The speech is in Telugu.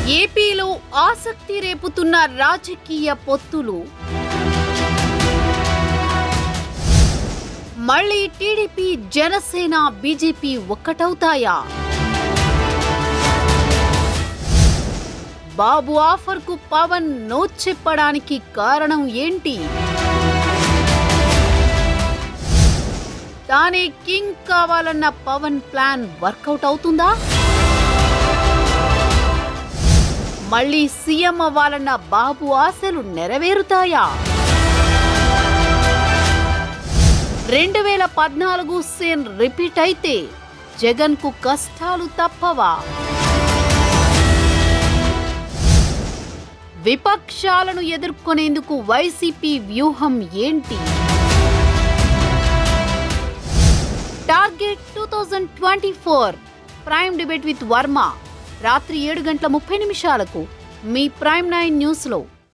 ఏపీలో ఆసక్తి రేపుతున్న రాజకీయ పొత్తులు మళ్ళీ టీడీపీ జనసేన బీజేపీ ఒక్కటవుతాయా బాబు ఆఫర్కు పవన్ నో చెప్పడానికి కారణం ఏంటి తానే కింగ్ కావాలన్న పవన్ ప్లాన్ వర్కౌట్ అవుతుందా మళ్ళీ సీఎం అవ్వాలన్న బాబు ఆశలు నెరవేరుతాయా రెండు వేల పద్నాలుగు సీన్ రిపీట్ అయితే జగన్ కు కష్టాలు తప్పవా విపక్షాలను ఎదుర్కొనేందుకు వైసీపీ వ్యూహం ఏంటి target two thousand twenty four prime debate with Varma రాత్రి ఏడు గంటల ముప్పై నిమిషాలకు మీ ప్రైమ్ నైన్ న్యూస్లో